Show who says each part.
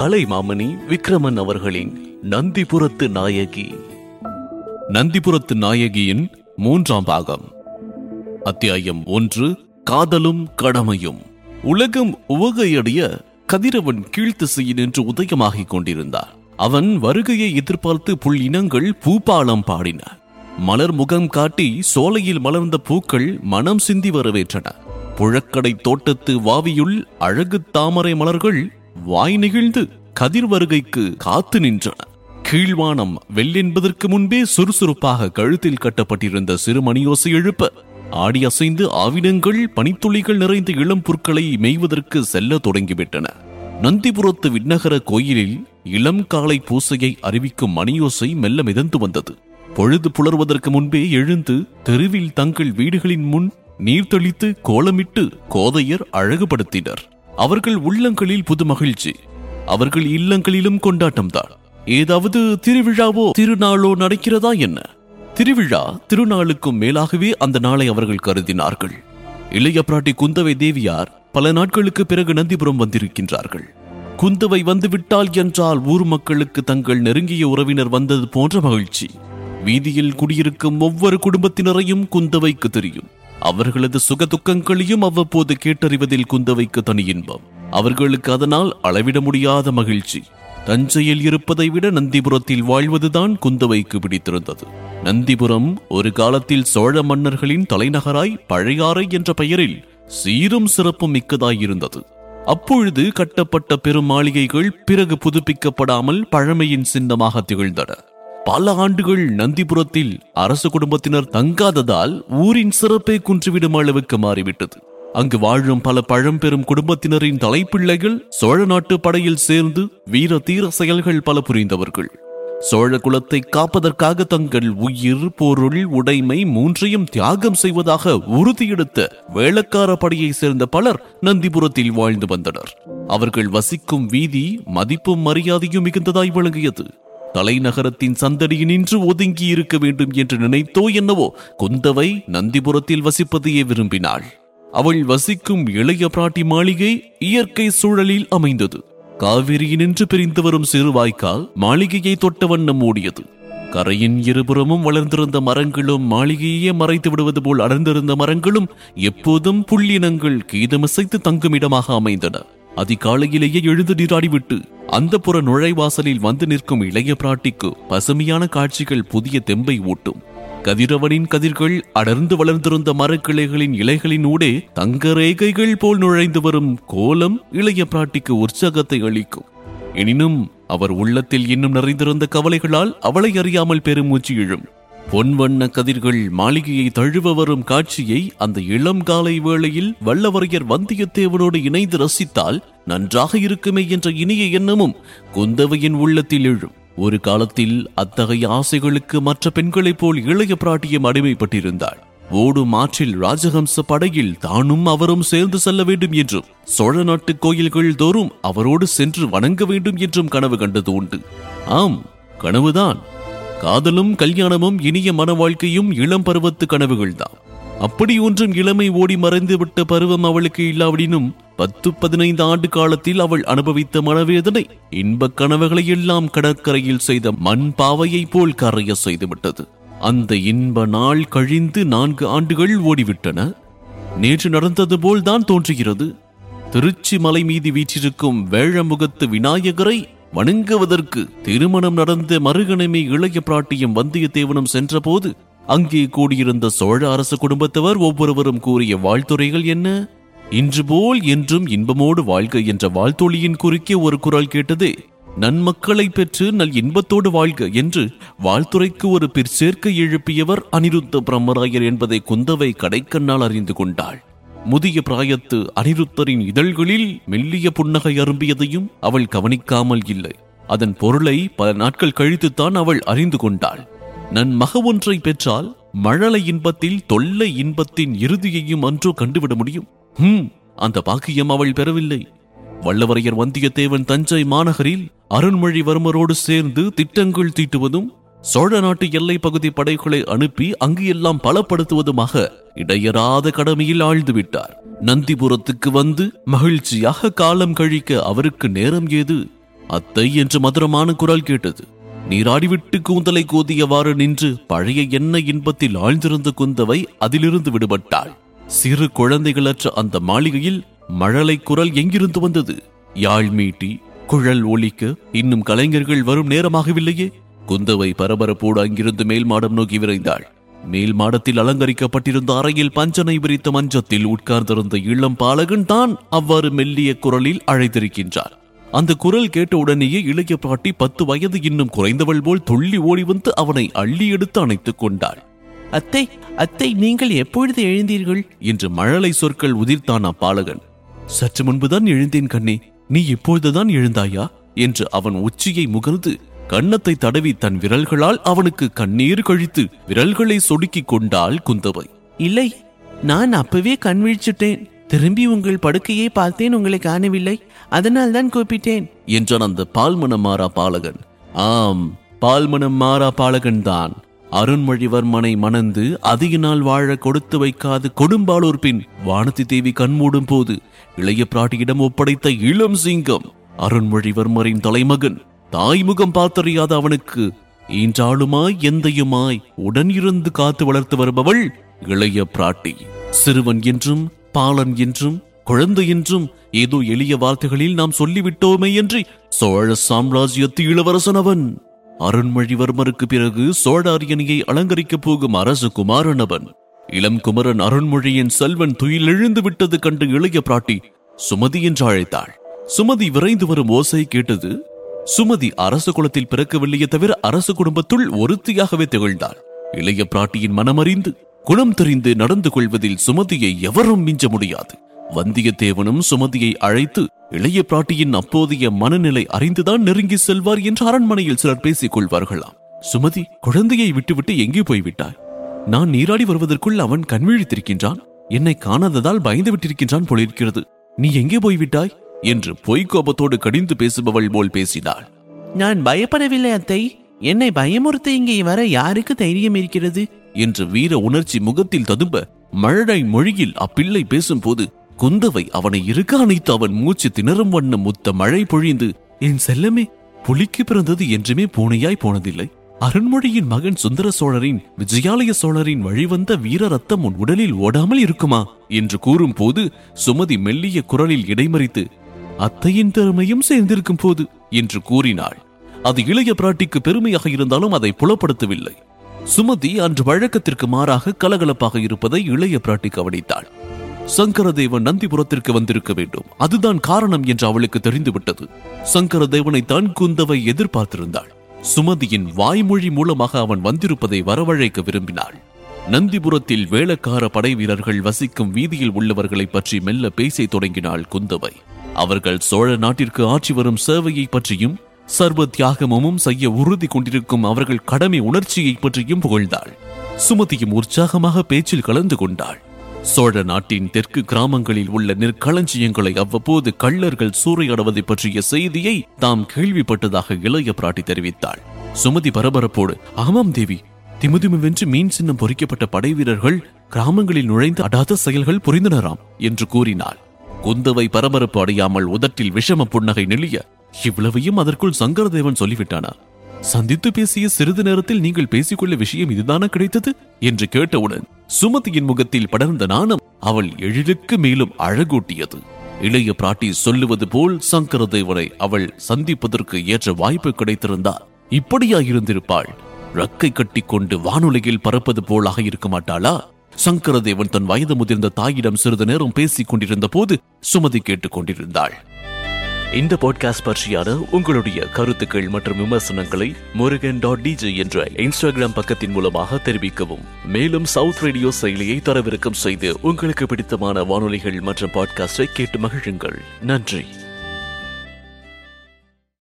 Speaker 1: கலைமாமணி விக்ரமன் அவர்களின் நந்திபுரத்து நாயகி நந்திபுரத்து நாயகியின் மூன்றாம் பாகம் அத்தியாயம் ஒன்று காதலும் கடமையும் உலகம் உவகையடைய கதிரவன் கீழ்த்திசையில் நின்று உதயமாகிக் கொண்டிருந்தார் அவன் வருகையை எதிர்பார்த்து புல் இனங்கள் பூபாலம் பாடின மலர் முகம் காட்டி சோலையில் மலர்ந்த பூக்கள் மனம் சிந்தி வரவேற்றன புழக்கடை தோட்டத்து வாவியுள் அழகு தாமரை மலர்கள் வாய் நெகிழ்ந்து கதிர் வருகைக்கு காத்து நின்றன கீழ்வானம் வெள்ளென்பதற்கு முன்பே சுறுசுறுப்பாக கழுத்தில் கட்டப்பட்டிருந்த சிறு மணியோசை எழுப்ப ஆடி அசைந்து ஆவினங்கள் பனித்துளிகள் நிறைந்த இளம் புற்களை மேய்வதற்கு செல்ல தொடங்கிவிட்டன நந்திபுரத்து விண்ணகர கோயிலில் இளம் காலை பூசையை அறிவிக்கும் மணியோசை மெல்ல மிதந்து வந்தது பொழுது புலர்வதற்கு முன்பே எழுந்து தெருவில் தங்கள் வீடுகளின் முன் நீர் தெளித்து கோலமிட்டு கோதையர் அழகுபடுத்தினர் அவர்கள் உள்ளங்களில் புது மகிழ்ச்சி அவர்கள் இல்லங்களிலும் கொண்டாட்டம்தான் ஏதாவது திருவிழாவோ திருநாளோ நடக்கிறதா என்ன திருவிழா திருநாளுக்கும் மேலாகவே அந்த நாளை அவர்கள் கருதினார்கள் இளைய பிராட்டி குந்தவை தேவியார் பல நாட்களுக்கு பிறகு நந்திபுரம் வந்திருக்கின்றார்கள் குந்தவை வந்துவிட்டால் என்றால் ஊர் மக்களுக்கு தங்கள் நெருங்கிய உறவினர் வந்தது போன்ற மகிழ்ச்சி வீதியில் குடியிருக்கும் ஒவ்வொரு குடும்பத்தினரையும் குந்தவைக்கு தெரியும் அவர்களது சுக துக்கங்களையும் அவ்வப்போது கேட்டறிவதில் குந்தவைக்கு தனி இன்பம் அவர்களுக்கு அதனால் அளவிட முடியாத மகிழ்ச்சி தஞ்சையில் இருப்பதை விட நந்திபுரத்தில் வாழ்வதுதான் குந்தவைக்கு பிடித்திருந்தது நந்திபுரம் ஒரு காலத்தில் சோழ மன்னர்களின் தலைநகராய் பழையாறை என்ற பெயரில் சீரும் சிறப்பும் மிக்கதாயிருந்தது அப்பொழுது கட்டப்பட்ட பெரும் மாளிகைகள் பிறகு புதுப்பிக்கப்படாமல் பழமையின் சின்னமாக திகழ்ந்தன பல ஆண்டுகள் நந்திபுரத்தில் அரச குடும்பத்தினர் தங்காததால் ஊரின் சிறப்பை குன்றுவிடும் அளவுக்கு மாறிவிட்டது அங்கு வாழும் பல பழம்பெரும் குடும்பத்தினரின் தலைப்பிள்ளைகள் சோழ நாட்டு படையில் சேர்ந்து வீர தீர செயல்கள் பல புரிந்தவர்கள் சோழ குலத்தை காப்பதற்காக தங்கள் உயிர் பொருள் உடைமை மூன்றையும் தியாகம் செய்வதாக உறுதியெடுத்த வேளக்கார படையை சேர்ந்த பலர் நந்திபுரத்தில் வாழ்ந்து வந்தனர் அவர்கள் வசிக்கும் வீதி மதிப்பும் மரியாதையும் மிகுந்ததாய் விளங்கியது தலைநகரத்தின் சந்தடியினின்று ஒதுங்கி இருக்க வேண்டும் என்று நினைத்தோ என்னவோ குந்தவை நந்திபுரத்தில் வசிப்பதையே விரும்பினாள் அவள் வசிக்கும் இளைய பிராட்டி மாளிகை இயற்கை சூழலில் அமைந்தது காவிரியினின்று பிரிந்து வரும் சிறு வாய்க்கால் மாளிகையை தொட்ட வண்ணம் மூடியது கரையின் இருபுறமும் வளர்ந்திருந்த மரங்களும் மாளிகையே மறைத்து விடுவது போல் அடர்ந்திருந்த மரங்களும் எப்போதும் புள்ளினங்கள் கீதமிசைத்து தங்குமிடமாக அமைந்தன அதிகாலையிலேயே எழுந்து நீராடிவிட்டு அந்த புற நுழைவாசலில் வந்து நிற்கும் இளைய பிராட்டிக்கு பசுமையான காட்சிகள் புதிய தெம்பை ஊட்டும் கதிரவனின் கதிர்கள் அடர்ந்து வளர்ந்திருந்த மரக்கிளைகளின் இலைகளின் ஊடே தங்க ரேகைகள் போல் நுழைந்து வரும் கோலம் இளைய பிராட்டிக்கு உற்சாகத்தை அளிக்கும் எனினும் அவர் உள்ளத்தில் இன்னும் நிறைந்திருந்த கவலைகளால் அவளை அறியாமல் பெருமூச்சு எழும் பொன்வண்ண கதிர்கள் மாளிகையை தழுவ வரும் காட்சியை அந்த இளம் காலை வேளையில் வல்லவரையர் வந்தியத்தேவனோடு இணைந்து ரசித்தால் நன்றாக இருக்குமே என்ற இனிய எண்ணமும் குந்தவையின் உள்ளத்தில் எழும் ஒரு காலத்தில் அத்தகைய ஆசைகளுக்கு மற்ற பெண்களைப் போல் இளைய பிராட்டியம் அடிமைப்பட்டிருந்தாள் ஓடும் ஆற்றில் ராஜஹம்ச படையில் தானும் அவரும் சேர்ந்து செல்ல வேண்டும் என்றும் சோழ நாட்டு கோயில்கள் தோறும் அவரோடு சென்று வணங்க வேண்டும் என்றும் கனவு கண்டது உண்டு ஆம் கனவுதான் காதலும் கல்யாணமும் இனிய மன வாழ்க்கையும் இளம் பருவத்து கனவுகள்தான் அப்படி ஒன்றும் இளமை ஓடி மறைந்து விட்ட பருவம் அவளுக்கு இல்லாவிடினும் பத்து பதினைந்து ஆண்டு காலத்தில் அவள் அனுபவித்த மனவேதனை இன்பக் கனவுகளை எல்லாம் கடற்கரையில் செய்த மண் பாவையைப் போல் கரைய செய்துவிட்டது அந்த இன்ப நாள் கழிந்து நான்கு ஆண்டுகள் ஓடிவிட்டன நேற்று நடந்தது போல் தான் தோன்றுகிறது திருச்சி மலை மீது வீற்றிருக்கும் வேழமுகத்து விநாயகரை வணங்குவதற்கு திருமணம் நடந்த மறுகணமே இளைய பிராட்டியும் வந்தியத்தேவனும் சென்றபோது அங்கே கூடியிருந்த சோழ அரச குடும்பத்தவர் ஒவ்வொருவரும் கூறிய வாழ்த்துரைகள் என்ன இன்று போல் என்றும் இன்பமோடு வாழ்க என்ற வாழ்த்தொழியின் குறுக்கே ஒரு குரல் கேட்டதே நன்மக்களை பெற்று நல் இன்பத்தோடு வாழ்க என்று வாழ்த்துரைக்கு ஒரு பிற்சேர்க்கை எழுப்பியவர் அனிருத்த பிரம்மராயர் என்பதை குந்தவை கடைக்கண்ணால் அறிந்து கொண்டாள் முதிய பிராயத்து அனிருத்தரின் இதழ்களில் மெல்லிய புன்னகை அரும்பியதையும் அவள் கவனிக்காமல் இல்லை அதன் பொருளை பல நாட்கள் கழித்துத்தான் அவள் அறிந்து கொண்டாள் நன் மக ஒன்றை பெற்றால் மழலை இன்பத்தில் தொல்லை இன்பத்தின் இறுதியையும் அன்றோ கண்டுவிட முடியும் ஹம் அந்த பாக்கியம் அவள் பெறவில்லை வல்லவரையர் வந்தியத்தேவன் தஞ்சை மாநகரில் அருண்மொழிவர்மரோடு சேர்ந்து திட்டங்கள் தீட்டுவதும் சோழ நாட்டு எல்லை பகுதி படைகளை அனுப்பி அங்கு எல்லாம் பலப்படுத்துவதுமாக இடையறாத கடமையில் ஆழ்ந்து விட்டார் நந்திபுரத்துக்கு வந்து மகிழ்ச்சியாக காலம் கழிக்க அவருக்கு நேரம் ஏது அத்தை என்று மதுரமான குரல் கேட்டது நீராடிவிட்டு கூந்தலை கோதியவாறு நின்று பழைய எண்ணெய் இன்பத்தில் ஆழ்ந்திருந்த குந்தவை அதிலிருந்து விடுபட்டாள் சிறு குழந்தைகளற்ற அந்த மாளிகையில் மழலை குரல் எங்கிருந்து வந்தது யாழ் மீட்டி குழல் ஒலிக்க இன்னும் கலைஞர்கள் வரும் நேரமாகவில்லையே குந்தவை பரபரப்போடு அங்கிருந்து மேல் மாடம் நோக்கி விரைந்தாள் மேல் மாடத்தில் அலங்கரிக்கப்பட்டிருந்த அறையில் பஞ்சனை விரித்த மஞ்சத்தில் உட்கார்ந்திருந்த இளம் பாலகன் தான் அவ்வாறு மெல்லிய குரலில் அழைத்திருக்கின்றார் அந்த குரல் கேட்ட உடனேயே இளைய பாட்டி பத்து வயது இன்னும் குறைந்தவள் போல் துள்ளி ஓடி வந்து அவனை அள்ளி எடுத்து அணைத்துக் கொண்டாள் அத்தை அத்தை நீங்கள் எப்பொழுது எழுந்தீர்கள் என்று மழலை சொற்கள் உதிர்த்தான் அப்பாலகன் சற்று முன்புதான் எழுந்தேன் கண்ணே நீ இப்பொழுதுதான் எழுந்தாயா என்று அவன் உச்சியை முகர்ந்து கன்னத்தை தடவி தன் விரல்களால் அவனுக்கு கண்ணீர் கழித்து விரல்களை சொடுக்கிக் கொண்டாள் குந்தவை
Speaker 2: இல்லை நான் அப்பவே கண் விழிச்சிட்டேன் திரும்பி உங்கள் படுக்கையை பார்த்தேன் உங்களை காணவில்லை அதனால் தான் கூப்பிட்டேன்
Speaker 1: என்றான் அந்த பால்மணம் மாறா பாலகன் ஆம் பால்மணம் மாறா பாலகன் தான் அருண்மொழிவர்மனை மணந்து அதிக நாள் வாழ கொடுத்து வைக்காது கொடும்பாளூர் பின் வானதி தேவி கண்மூடும் போது இளைய பிராட்டியிடம் ஒப்படைத்த இளம் சிங்கம் அருண்மொழிவர்மரின் தலைமகன் தாய்முகம் பார்த்தறியாத அவனுக்கு ஈன்றாளுமாய் எந்தையுமாய் உடன் இருந்து காத்து வளர்த்து வருபவள் இளைய பிராட்டி சிறுவன் என்றும் பாலன் என்றும் குழந்தை என்றும் ஏதோ எளிய வார்த்தைகளில் நாம் சொல்லிவிட்டோமே என்று சோழ சாம்ராஜ்யத்து இளவரசன் அவன் அருண்மொழிவர்மருக்கு பிறகு சோழ அரியணையை அலங்கரிக்கப் போகும் அரசு குமாரன் அவன் இளம் குமரன் அருண்மொழியின் செல்வன் துயிலெழுந்து விட்டது கண்டு இளைய பிராட்டி சுமதி என்று அழைத்தாள் சுமதி விரைந்து வரும் ஓசை கேட்டது சுமதி அரச குலத்தில் பிறக்கவில்லையே தவிர அரசு குடும்பத்துள் ஒருத்தியாகவே திகழ்ந்தாள் இளைய பிராட்டியின் மனமறிந்து குணம் தெரிந்து நடந்து கொள்வதில் சுமதியை எவரும் மிஞ்ச முடியாது வந்தியத்தேவனும் சுமதியை அழைத்து இளைய பிராட்டியின் அப்போதைய மனநிலை அறிந்துதான் நெருங்கி செல்வார் என்று அரண்மனையில் சிலர் பேசிக் கொள்வார்களாம் சுமதி குழந்தையை விட்டுவிட்டு எங்கே போய்விட்டாய் நான் நீராடி வருவதற்குள் அவன் கண்விழித்திருக்கின்றான் என்னை காணாததால் பயந்து விட்டிருக்கின்றான் போலிருக்கிறது நீ எங்கே போய்விட்டாய் என்று பொய்க்கோபத்தோடு கடிந்து பேசுபவள் போல் பேசினாள்
Speaker 2: நான் பயப்படவில்லை அத்தை என்னை பயமுறுத்த இங்கே வர யாருக்கு தைரியம் இருக்கிறது
Speaker 1: என்று வீர உணர்ச்சி முகத்தில் ததும்ப மழை மொழியில் அப்பிள்ளை பேசும்போது குந்தவை அவனை இருக்க அணைத்து அவன் மூச்சு திணறும் வண்ணம் முத்த மழை பொழிந்து என் செல்லமே புலிக்கு பிறந்தது என்றுமே பூனையாய் போனதில்லை அருண்மொழியின் மகன் சுந்தர சோழரின் விஜயாலய சோழரின் வழிவந்த வீர ரத்தம் உன் உடலில் ஓடாமல் இருக்குமா என்று கூறும்போது சுமதி மெல்லிய குரலில் இடைமறித்து அத்தையின் திறமையும் சேர்ந்திருக்கும் போது என்று கூறினாள் அது இளைய பிராட்டிக்கு பெருமையாக இருந்தாலும் அதை புலப்படுத்தவில்லை சுமதி அன்று வழக்கத்திற்கு மாறாக கலகலப்பாக இருப்பதை இளைய பிராட்டி கவனித்தாள் சங்கரதேவன் நந்திபுரத்திற்கு வந்திருக்க வேண்டும் அதுதான் காரணம் என்று அவளுக்கு தெரிந்துவிட்டது சங்கரதேவனை தான் குந்தவை எதிர்பார்த்திருந்தாள் சுமதியின் வாய்மொழி மூலமாக அவன் வந்திருப்பதை வரவழைக்க விரும்பினாள் நந்திபுரத்தில் வேளக்கார படை வீரர்கள் வசிக்கும் வீதியில் உள்ளவர்களை பற்றி மெல்ல பேசத் தொடங்கினாள் குந்தவை அவர்கள் சோழ நாட்டிற்கு ஆற்றி வரும் சேவையை பற்றியும் சர்வ தியாகமும் செய்ய உறுதி கொண்டிருக்கும் அவர்கள் கடமை உணர்ச்சியை பற்றியும் புகழ்ந்தாள் சுமதியும் உற்சாகமாக பேச்சில் கலந்து கொண்டாள் சோழ நாட்டின் தெற்கு கிராமங்களில் உள்ள நெற்களஞ்சியங்களை அவ்வப்போது கள்ளர்கள் சூறையாடுவதை பற்றிய செய்தியை தாம் கேள்விப்பட்டதாக இளைய பிராட்டி தெரிவித்தாள் சுமதி பரபரப்போடு ஆமாம் தேவி திமுதிமுவென்று மீன் சின்னம் பொறிக்கப்பட்ட படை வீரர்கள் கிராமங்களில் நுழைந்து அடாத செயல்கள் புரிந்தனராம் என்று கூறினாள் குந்தவை பரபரப்பு அடையாமல் உதட்டில் விஷம புன்னகை நெளிய இவ்வளவையும் அதற்குள் சங்கரதேவன் சொல்லிவிட்டானா சந்தித்து பேசிய சிறிது நேரத்தில் நீங்கள் பேசிக்கொள்ள விஷயம் இதுதானா கிடைத்தது என்று கேட்டவுடன் சுமதியின் முகத்தில் படர்ந்த நாணம் அவள் எழிலுக்கு மேலும் அழகூட்டியது இளைய பிராட்டி சொல்லுவது போல் சங்கரதேவனை அவள் சந்திப்பதற்கு ஏற்ற வாய்ப்பு கிடைத்திருந்தால் இப்படியா இருந்திருப்பாள் ரக்கை கட்டிக்கொண்டு வானுலகில் பறப்பது போலாக இருக்க மாட்டாளா சங்கரதேவன் தன் வயது முதிர்ந்த தாயிடம் சிறிது நேரம் பேசிக் கொண்டிருந்த போது சுமதி கேட்டுக் கொண்டிருந்தாள் இந்த பாட்காஸ்ட் பற்றியான உங்களுடைய கருத்துக்கள் மற்றும் விமர்சனங்களை முருகன் டாட் டிஜே என்ற இன்ஸ்டாகிராம் பக்கத்தின் மூலமாக தெரிவிக்கவும் மேலும் சவுத் ரேடியோ செயலியை தரவிறக்கம் செய்து உங்களுக்கு பிடித்தமான வானொலிகள் மற்றும் பாட்காஸ்டை கேட்டு மகிழுங்கள் நன்றி